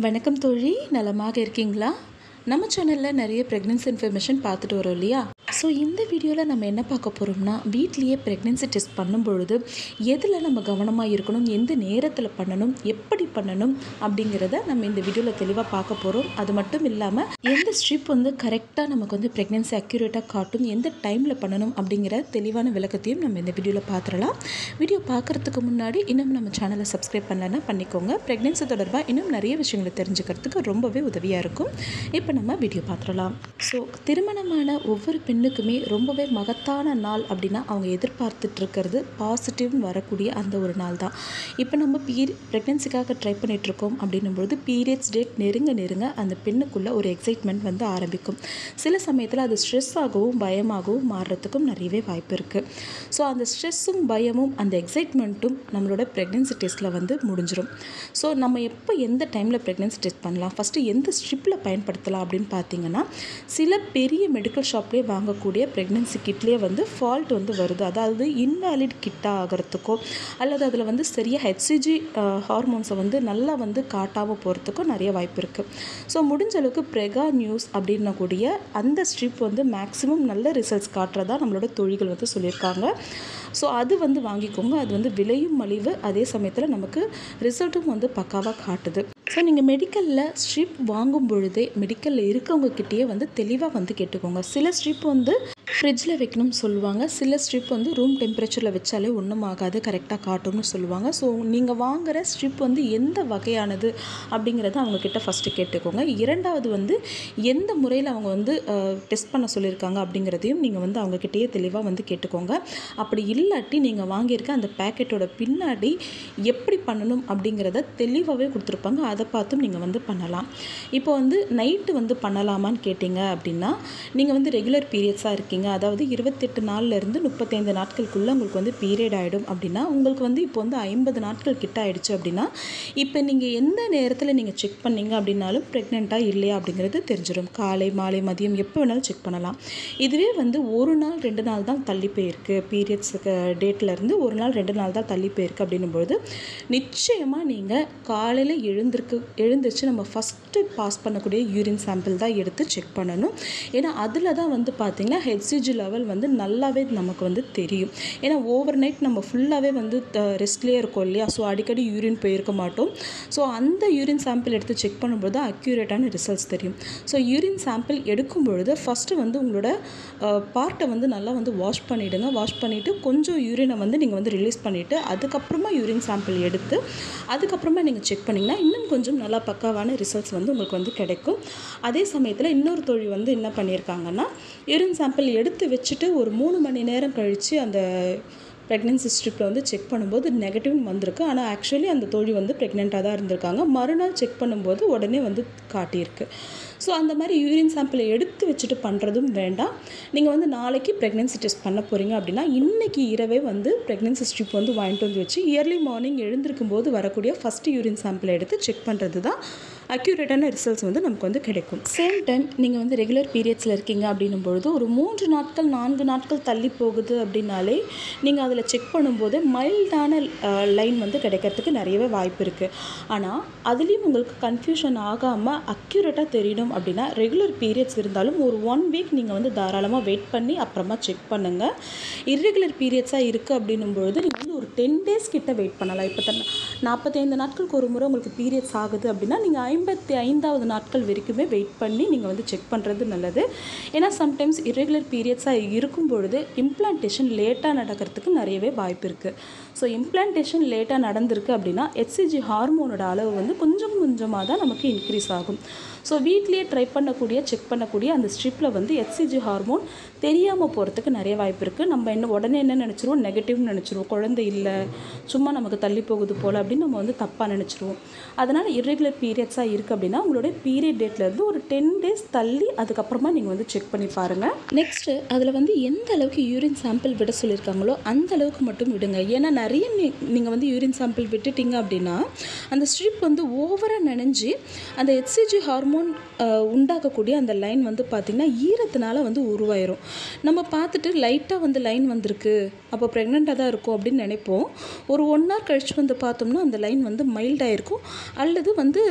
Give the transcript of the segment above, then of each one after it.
வணக்கம் தோழி நலமாக இருக்கீங்களா நம்ம சேனலில் நிறைய ப்ரெக்னென்சி இன்ஃபர்மேஷன் பார்த்துட்டு வரோம் இல்லையா ஸோ இந்த வீடியோவில் நம்ம என்ன பார்க்க போகிறோம்னா வீட்லேயே ப்ரெக்னென்சி டெஸ்ட் பண்ணும் பொழுது எதில் நம்ம கவனமாக இருக்கணும் எந்த நேரத்தில் பண்ணணும் எப்படி பண்ணணும் அப்படிங்கிறத நம்ம இந்த வீடியோவில் தெளிவாக பார்க்க போகிறோம் அது மட்டும் இல்லாமல் எந்த ஸ்ட்ரிப் வந்து கரெக்டாக நமக்கு வந்து ப்ரெக்னென்சி அக்யூரேட்டாக காட்டும் எந்த டைமில் பண்ணணும் அப்படிங்கிற தெளிவான விளக்கத்தையும் நம்ம இந்த வீடியோவில் பார்த்துடலாம் வீடியோ பார்க்குறதுக்கு முன்னாடி இன்னும் நம்ம சேனலை சப்ஸ்கிரைப் பண்ணலன்னா பண்ணிக்கோங்க ப்ரெக்னென்சி தொடர்பாக இன்னும் நிறைய விஷயங்களை தெரிஞ்சுக்கிறதுக்கு ரொம்பவே உதவியாக இருக்கும் இப்போ நம்ம வீடியோ பார்த்துடலாம் ஸோ திருமணமான ஒவ்வொரு பெண்ணுக்குமே ரொம்பவே மகத்தான நாள் அப்படின்னா அவங்க எதிர்பார்த்துட்டு இருக்கிறது பாசிட்டிவ் வரக்கூடிய அந்த ஒரு நாள் தான் இப்போ நம்ம பீரி ப்ரெக்னென்சிக்காக ட்ரை பண்ணிகிட்ருக்கோம் அப்படின்னும்பொழுது பீரியட்ஸ் டேட் நெருங்க நெருங்க அந்த பெண்ணுக்குள்ளே ஒரு எக்ஸைட்மெண்ட் வந்து ஆரம்பிக்கும் சில சமயத்தில் அது ஸ்ட்ரெஸ் ஆகவும் பயமாகவும் மாறுறதுக்கும் நிறையவே வாய்ப்பு இருக்குது ஸோ அந்த ஸ்ட்ரெஸ்ஸும் பயமும் அந்த எக்ஸைட்மெண்ட்டும் நம்மளோட ப்ரெக்னென்சி டெஸ்ட்டில் வந்து முடிஞ்சிடும் ஸோ நம்ம எப்போ எந்த டைமில் ப்ரெக்னென்சி டெஸ்ட் பண்ணலாம் ஃபஸ்ட்டு எந்த ஸ்ட்ரிப்பில் பயன்படுத்தலாம் அப்படின்னு பார்த்தீங்கன்னா சில பெரிய மெடிக்கல் ஷாப்லேயே வாங்கக்கூடிய ப்ரெக்னென்சி கிட்லேயே வந்து ஃபால்ட் வந்து வருது அதாவது இன்வேலிட் கிட்டாக ஆகிறதுக்கோ அல்லது அதில் வந்து சரியாக ஹெச்சிஜி ஹார்மோன்ஸை வந்து நல்லா வந்து காட்டாமல் போகிறதுக்கும் நிறைய வாய்ப்பு இருக்குது ஸோ முடிஞ்ச அளவுக்கு ப்ரெகா நியூஸ் அப்படின்னக்கூடிய அந்த ஸ்ட்ரிப் வந்து மேக்ஸிமம் நல்ல ரிசல்ட்ஸ் காட்டுறதா நம்மளோட தொழில்கள் வந்து சொல்லியிருக்காங்க ஸோ அது வந்து வாங்கிக்கோங்க அது வந்து விலையும் மலிவு அதே சமயத்தில் நமக்கு ரிசல்ட்டும் வந்து பக்காவாக காட்டுது ஸோ நீங்கள் மெடிக்கலில் ஸ்ட்ரிப் வாங்கும் பொழுதே மெடிக்கலில் இருக்கவங்க கிட்டேயே வந்து தெளிவாக வந்து கேட்டுக்கோங்க சில ஸ்ட்ரிப் வந்து ஃப்ரிட்ஜில் வைக்கணும்னு சொல்லுவாங்க சில ஸ்ட்ரிப் வந்து ரூம் டெம்பரேச்சரில் வச்சாலே ஒன்றும் ஆகாது கரெக்டாக காட்டும்னு சொல்லுவாங்க ஸோ நீங்கள் வாங்குகிற ஸ்ட்ரிப் வந்து எந்த வகையானது அப்படிங்கிறத அவங்கக்கிட்ட ஃபஸ்ட்டு கேட்டுக்கோங்க இரண்டாவது வந்து எந்த முறையில் அவங்க வந்து டெஸ்ட் பண்ண சொல்லியிருக்காங்க அப்படிங்கிறதையும் நீங்கள் வந்து அவங்கக்கிட்டேயே தெளிவாக வந்து கேட்டுக்கோங்க அப்படி இல்லாட்டி நீங்கள் வாங்கியிருக்க அந்த பேக்கெட்டோட பின்னாடி எப்படி பண்ணணும் அப்படிங்கிறத தெளிவாகவே கொடுத்துருப்பாங்க அதை பார்த்தும் நீங்கள் வந்து பண்ணலாம் இப்போ வந்து நைட்டு வந்து பண்ணலாமான்னு கேட்டிங்க அப்படின்னா நீங்கள் வந்து ரெகுலர் பீரியட்ஸாக இருக்கீங்க அதாவது இருபத்தெட்டு நாள்லேருந்து முப்பத்தைந்து நாட்களுக்குள்ளே உங்களுக்கு வந்து பீரியட் ஆகிடும் அப்படின்னா உங்களுக்கு வந்து இப்போ வந்து ஐம்பது நாட்கள் கிட்ட ஆயிடுச்சு அப்படின்னா இப்போ நீங்கள் எந்த நேரத்தில் நீங்கள் செக் பண்ணீங்க அப்படின்னாலும் ப்ரெக்னெண்ட்டாக இல்லையா அப்படிங்கிறது தெரிஞ்சிடும் காலை மாலை மதியம் எப்போ வேணாலும் செக் பண்ணலாம் இதுவே வந்து ஒரு நாள் ரெண்டு நாள் தான் தள்ளி போயிருக்கு பீரியட்ஸுக்கு டேட்லேருந்து ஒரு நாள் ரெண்டு நாள் தான் தள்ளி போயிருக்கு அப்படின்னும்பொழுது நிச்சயமாக நீங்கள் காலையில் எழுந்திருக்கு எழுந்திரிச்சு நம்ம ஃபஸ்ட்டு பாஸ் பண்ணக்கூடிய யூரின் சாம்பிள் தான் எடுத்து செக் பண்ணணும் ஏன்னா அதில் தான் வந்து பார்த்திங்கன்னா ஹெச்சிஜி லெவல் வந்து நல்லாவே நமக்கு வந்து தெரியும் ஏன்னா ஓவர் நைட் நம்ம ஃபுல்லாகவே வந்து ரெஸ்ட்லேயே இருக்கோம் இல்லையா ஸோ அடிக்கடி யூரின் போயிருக்க மாட்டோம் ஸோ அந்த யூரின் சாம்பிள் எடுத்து செக் பண்ணும்போது அக்யூரேட்டான ரிசல்ட்ஸ் தெரியும் ஸோ யூரின் சாம்பிள் எடுக்கும் பொழுது ஃபஸ்ட்டு வந்து உங்களோட பார்ட்டை வந்து நல்லா வந்து வாஷ் பண்ணிவிடுங்க வாஷ் பண்ணிவிட்டு கொஞ்சம் யூரினை வந்து நீங்கள் வந்து ரிலீஸ் பண்ணிவிட்டு அதுக்கப்புறமா யூரின் சாம்பிள் எடுத்து அதுக்கப்புறமா நீங்கள் செக் பண்ணிங்கன்னா இன்னும் கொஞ்சம் நல்லா பக்காவான ரிசல்ட்ஸ் வந்து உங்களுக்கு வந்து கிடைக்கும் அதே சமயத்தில் இன்னொரு தொழில் வந்து என்ன பண்ணியிருக்காங்கன்னா யூரின் சாம்பிள் எடுத்து வச்சுட்டு ஒரு மூணு மணி நேரம் கழித்து அந்த ப்ரெக்னென்சி ஸ்ட்ரிப்பில் வந்து செக் பண்ணும்போது நெகட்டிவ்னு வந்திருக்கு ஆனால் ஆக்சுவலி அந்த தோழி வந்து ப்ரெக்னெண்ட்டாக தான் இருந்திருக்காங்க மறுநாள் செக் பண்ணும்போது உடனே வந்து காட்டியிருக்கு ஸோ அந்த மாதிரி யூரின் சாம்பிளை எடுத்து வச்சுட்டு பண்ணுறதும் வேண்டாம் நீங்கள் வந்து நாளைக்கு ப்ரெக்னென்சி டெஸ்ட் பண்ண போகிறீங்க அப்படின்னா இன்றைக்கி இரவே வந்து ப்ரெக்னென்சி ஸ்ட்ரிப் வந்து வாங்கிட்டு வந்து வச்சு இயர்லி மார்னிங் எழுந்திருக்கும் போது வரக்கூடிய ஃபஸ்ட்டு யூரின் சாம்பிளை எடுத்து செக் பண்ணுறது தான் அக்யூரேட்டான ரிசல்ட்ஸ் வந்து நமக்கு வந்து கிடைக்கும் சேம் டைம் நீங்கள் வந்து ரெகுலர் பீரியட்ஸில் இருக்கீங்க அப்படின்னும் பொழுது ஒரு மூன்று நாட்கள் நான்கு நாட்கள் தள்ளி போகுது அப்படின்னாலே நீங்கள் அதில் செக் பண்ணும்போது மைல்டான லைன் வந்து கிடைக்கிறதுக்கு நிறையவே வாய்ப்பு இருக்குது ஆனால் அதுலேயும் உங்களுக்கு கன்ஃபியூஷன் ஆகாமல் அக்யூரேட்டாக தெரியணும் அப்படின்னா ரெகுலர் பீரியட்ஸ் இருந்தாலும் ஒரு ஒன் வீக் நீங்கள் வந்து தாராளமாக வெயிட் பண்ணி அப்புறமா செக் பண்ணுங்கள் இர்ரெகுலர் பீரியட்ஸாக இருக்குது அப்படின்னும் பொழுது நீங்கள் வந்து ஒரு டென் டேஸ் கிட்ட வெயிட் பண்ணலாம் இப்போ தான் நாற்பத்தைந்து நாட்களுக்கு ஒரு முறை உங்களுக்கு பீரியட்ஸ் ஆகுது அப்படின்னா நீங்கள் ஐம்பத்தி ஐந்தாவது நாட்கள் வரைக்குமே வெயிட் பண்ணி நீங்கள் வந்து செக் பண்ணுறது நல்லது ஏன்னா சம்டைம்ஸ் இரெகுலர் பீரியட்ஸாக இருக்கும் பொழுது இம்ப்ளான்டேஷன் லேட்டாக நடக்கிறதுக்கு நிறையவே வாய்ப்பு இருக்குது ஸோ இம்ப்ளான்டேஷன் லேட்டாக நடந்திருக்கு அப்படின்னா ஹெச்சிஜி ஹார்மோனோட அளவு வந்து கொஞ்சம் கொஞ்சமாக தான் நமக்கு இன்க்ரீஸ் ஆகும் ஸோ வீட்லேயே ட்ரை பண்ணக்கூடிய செக் பண்ணக்கூடிய அந்த ஸ்ட்ரிப்பில் வந்து ஹெச்சிஜி ஹார்மோன் தெரியாமல் போகிறதுக்கு நிறைய வாய்ப்பு இருக்குது நம்ம என்ன உடனே என்ன நினச்சிருவோம் நெகட்டிவ்னு நினச்சிருவோம் குழந்தை இல்லை சும்மா நமக்கு தள்ளி போகுது போல் அப்படின்னு நம்ம வந்து தப்பாக நினச்சிருவோம் அதனால் இர்ரெகுலர் பீரியட்ஸாக இருக்குது அப்படின்னா உங்களுடைய பீரியட் டேட்லேருந்து ஒரு டென் டேஸ் தள்ளி அதுக்கப்புறமா நீங்கள் வந்து செக் பண்ணி பாருங்கள் நெக்ஸ்ட்டு அதில் வந்து எந்த அளவுக்கு யூரின் சாம்பிள் விட சொல்லியிருக்காங்களோ அந்த அளவுக்கு மட்டும் விடுங்க ஏன்னா நிறைய நீங்கள் வந்து யூரின் சாம்பிள் விட்டுட்டீங்க அப்படின்னா அந்த ஸ்ட்ரிப் வந்து ஓவராக நனைஞ்சு அந்த ஹெச்சிஜி ஹார்மோன் உண்டாக்கக்கூடிய அந்த லைன் வந்து பார்த்திங்கன்னா ஈரத்தினால வந்து உருவாயிரும் நம்ம பார்த்துட்டு லைட்டாக வந்து லைன் வந்திருக்கு அப்போ ப்ரெக்னெண்ட்டாக தான் இருக்கும் அப்படின்னு நினைப்போம் ஒரு ஒன் ஹவர் கழிச்சு வந்து பார்த்தோம்னா அந்த லைன் வந்து மைல்டாக இருக்கும் அல்லது வந்து ஒயிட்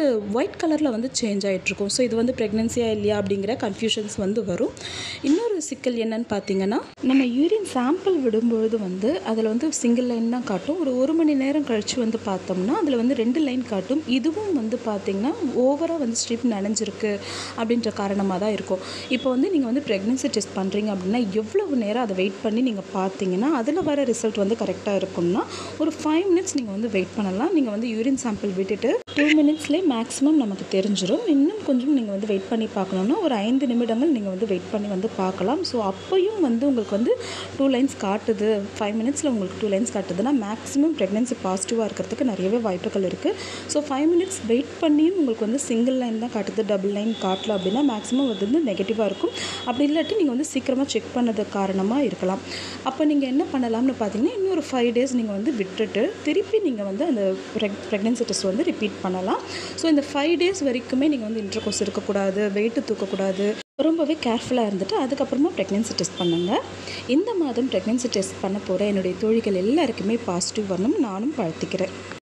ஒயிட் கலரில் வந்து சேஞ்ச் ஆகிட்ருக்கும் ஸோ இது வந்து ப்ரெக்னென்சியாக இல்லையா அப்படிங்கிற கன்ஃபியூஷன்ஸ் வந்து வரும் இன்னொரு சிக்கல் என்னன்னு பார்த்தீங்கன்னா நம்ம யூரின் சாம்பிள் விடும்பொழுது வந்து அதில் வந்து சிங்கிள் லைன் தான் காட்டும் ஒரு ஒரு மணி நேரம் கழித்து வந்து பார்த்தோம்னா அதில் வந்து ரெண்டு லைன் காட்டும் இதுவும் வந்து பார்த்திங்கன்னா ஓவராக வந்து ஸ்ட்ரிப் நனைஞ்சிருக்கு அப்படின்ற காரணமாக தான் இருக்கும் இப்போ வந்து நீங்கள் வந்து ப்ரெக்னென்சி டெஸ்ட் பண்ணுறீங்க அப்படின்னா எவ்வளவு நேரம் அதை வெயிட் பண்ணி நீங்கள் பார்த்தீங்கன்னா அதில் வர ரிசல்ட் வந்து கரெக்டாக இருக்கும்னா ஒரு ஃபைவ் மினிட்ஸ் நீங்கள் வந்து வெயிட் பண்ணலாம் நீங்கள் வந்து யூரின் சாம்பிள் விட்டுட்டு டூ மினிட்ஸ்லேயே மேக்ஸிமம் நமக்கு தெரிஞ்சிடும் இன்னும் கொஞ்சம் நீங்கள் வந்து வெயிட் பண்ணி பார்க்கணுன்னா ஒரு ஐந்து நிமிடங்கள் நீங்கள் வந்து வெயிட் பண்ணி வந்து பார்க்கலாம் ஸோ அப்போயும் வந்து உங்களுக்கு வந்து டூ லைன்ஸ் காட்டுது ஃபைவ் மினிட்ஸில் உங்களுக்கு டூ லைன்ஸ் காட்டுதுன்னா மேக்ஸிமம் ப்ரெக்னென்சி பாசிட்டிவாக இருக்கிறதுக்கு நிறையவே வாய்ப்புகள் இருக்குது ஸோ ஃபைவ் மினிட்ஸ் வெயிட் பண்ணியும் உங்களுக்கு வந்து சிங்கிள் லைன் தான் காட்டுது டபுள் லைன் காட்டல அப்படின்னா மேக்ஸிமம் அது வந்து நெகட்டிவாக இருக்கும் அப்படி இல்லாட்டி நீங்கள் வந்து சீக்கிரமாக செக் பண்ணது காரணமாக இருக்கலாம் அப்போ நீங்கள் என்ன பண்ணலாம்னு பார்த்தீங்கன்னா இன்னொரு ஃபைவ் டேஸ் நீங்கள் வந்து விட்டுட்டு திருப்பி நீங்கள் வந்து அந்த ப்ரெக்னென்சி டெஸ்ட் வந்து ரிப்பீட் பண்ணலாம் ஸோ இந்த ஃபைவ் டேஸ் வரைக்குமே நீங்கள் வந்து இன்டர்கோர்ஸ் இருக்கக்கூடாது வெயிட்டு தூக்கக்கூடாது ரொம்பவே கேர்ஃபுல்லாக இருந்துட்டு அதுக்கப்புறமா ப்ரெக்னென்சி டெஸ்ட் பண்ணுங்கள் இந்த மாதம் ப்ரெக்னென்சி டெஸ்ட் பண்ண போகிற என்னுடைய தோழிகள் எல்லாருக்குமே பாசிட்டிவ் வரணும் நானும் வாழ்த்துக்கிறேன்